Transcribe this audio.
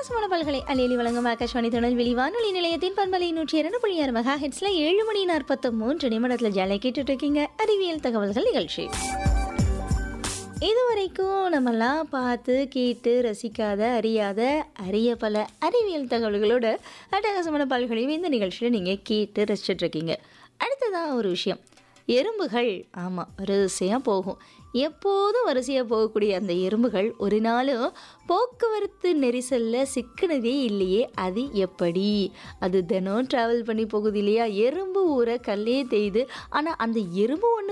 அட்டகாசமான பல்களை அலையலி வழங்கும் ஆகாஷ்வாணி திருநெல்வேலி வானொலி நிலையத்தின் பண்பலை நூற்றி இரண்டு புள்ளி ஆறு மெகா ஹெட்ஸ்ல ஏழு மணி நாற்பத்தி மூன்று நிமிடத்தில் ஜாலை கேட்டுட்டு இருக்கீங்க அறிவியல் தகவல்கள் நிகழ்ச்சி இதுவரைக்கும் நம்மெல்லாம் பார்த்து கேட்டு ரசிக்காத அறியாத அரிய பல அறிவியல் தகவல்களோட அட்டகாசமான பல்களையும் இந்த நிகழ்ச்சியில் நீங்கள் கேட்டு ரசிச்சுட்டு இருக்கீங்க அடுத்ததான் ஒரு விஷயம் எறும்புகள் ஆமாம் வரிசையாக போகும் எப்போதும் வரிசையாக போகக்கூடிய அந்த எறும்புகள் ஒரு நாளும் போக்குவரத்து நெரிசலில் சிக்கினதே இல்லையே அது எப்படி அது தினம் ட்ராவல் பண்ணி போகுது இல்லையா எறும்பு ஊரை கல்லே தேய்து ஆனால் அந்த எறும்பு ஒன்று